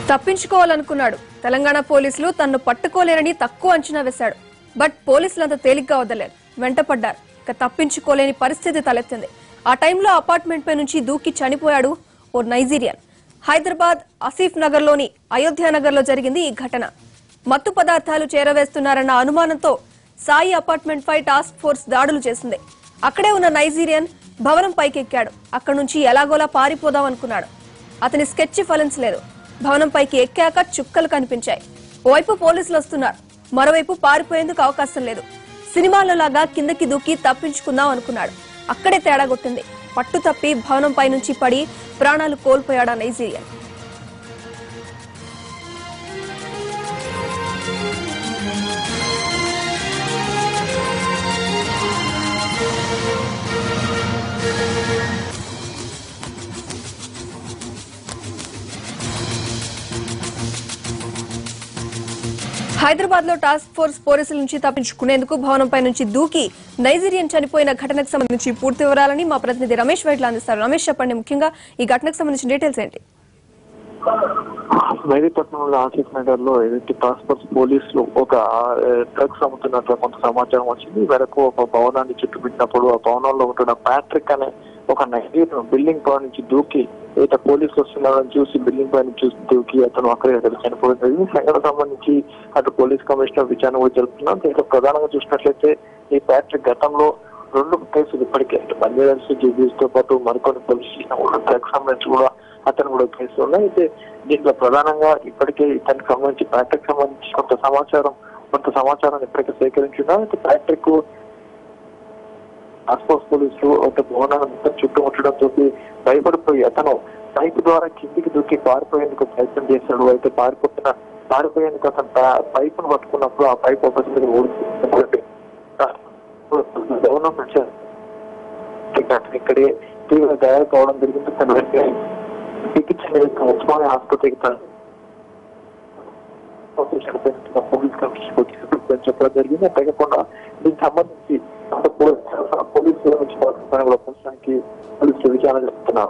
తప్పించుకోవాలనుకున్నాడు తెలంగాణ పోలీసులు తన్ను పట్టుకోలేరని తక్కువ అంచనా వేశాడు బట్ పోలీసులు అంత తేలిగ్గా వదలలేరు వెంటపడ్డారు ఇక తప్పించుకోలేని పరిస్థితి తలెత్తింది ఆ టైంలో అపార్ట్మెంట్ పై నుంచి దూకి చనిపోయాడు ఓ నైజీరియన్ హైదరాబాద్ ఆసిఫ్ నగర్ లోని అయోధ్య నగర్ లో జరిగింది ఈ ఘటన మత్తు పదార్థాలు చేరవేస్తున్నారన్న అనుమానంతో సాయి అపార్ట్మెంట్ పై టాస్క్ ఫోర్స్ దాడులు చేసింది అక్కడే ఉన్న నైజీరియన్ భవనం పైకెక్కాడు అక్కడి నుంచి ఎలాగోలా పారిపోదాం అనుకున్నాడు అతని స్కెచ్ ఫలించలేదు భవనం పైకి ఎక్కాక చుక్కలు కనిపించాయి ఓవైపు పోలీసులు వస్తున్నారు మరోవైపు పారిపోయేందుకు అవకాశం లేదు సినిమాలో లాగా కిందకి దూకి తప్పించుకుందాం అనుకున్నాడు అక్కడే తేడా కొట్టింది పట్టు తప్పి భవనం పై నుంచి పడి ప్రాణాలు కోల్పోయాడా నైజీరియన్ హైదరాబాద్ లో టాస్క్ ఫోర్స్ పోలీసుల నుంచి తప్పించుకునేందుకు భవనంపై నుంచి దూకి నైజీరియన్ చనిపోయిన ఘటనకు సంబంధించి పూర్తి వివరాలని మా ప్రతినిధి రమేష్ వైట్ల అందిస్తారు రమేష్ చెప్పండి ముఖ్యంగా ఈ ఘటనకు సంబంధించిన డీటెయిల్స్ ఏంటి మెహదీపట్నంలో ఆసిఫ్ నగర్ లో ఏదైతే టాస్క్ ఫోర్స్ పోలీసులు ఒక డ్రగ్స్ అమ్ముతున్నట్లు కొంత సమాచారం వచ్చింది ఈ మేరకు ఒక భవనాన్ని చుట్టుముట్టినప్పుడు ఆ భవనంలో ఉంటున్న ప్యాట్రిక్ అనే ఒక నైజీరియన్ బిల్డింగ్ పై నుంచి దూకి ఏదైతే పోలీసులు వస్తున్నారని చూసి బిల్డింగ్ పై నుంచి చూసి దూకి అతను అక్కడే అక్కడ చనిపోయింది ఈ సంఘటన సంబంధించి అటు పోలీస్ కమిషనర్ విచారణ కూడా జరుపుతున్నారు దీంట్లో ప్రధానంగా చూసినట్లయితే ఈ ప్యాట్రిక్ గతంలో రెండు కేసులు ఇప్పటికే అంటే బంజారాస్ జూబీస్ తో పాటు మరికొన్ని పోలీస్ స్టేషన్ కూడా డ్రగ్స్ సంబంధించి కూడా అతను కూడా కేసులు ఉన్నాయి అయితే దీంట్లో ప్రధానంగా ఇప్పటికే ఇతనికి సంబంధించి ప్యాట్రిక్ సంబంధించి కొంత సమాచారం కొంత సమాచారాన్ని ఇప్పటికే సేకరించున్నారు అయితే ప్యాట్రిక్ ఆస్పోస్ పోలీసులు ఒక భవనాన్ని మొత్తం చుట్టుముట్టడంతో భయపడిపోయి అతను పైపు ద్వారా కిందికి దూకి పారిపోయేందుకు ప్రయత్నం చేశాడు అయితే పారిపోతున్న పారిపోయేందుకు అతను ప- పైపును పట్టుకున్నప్పుడు ఆ పైపు ఒకటి ఓడిపోయింది భవనం వచ్చారు అతను ఇక్కడే తీవ్ర గాయాలు కావడం జరిగింది తన వెంటనే చికిత్స నిమిత్తం ఉస్మానియా ఆసుపత్రికి తన పోలీస్ కమిషన్ చెప్పడం జరిగింది అంతేకాకుండా దీనికి సంబంధించి అంత పోలీసు పోలీసుల నుంచి పని కూడా ప్రస్తుతానికి పోలీసులు విచారణ చేస్తున్నారు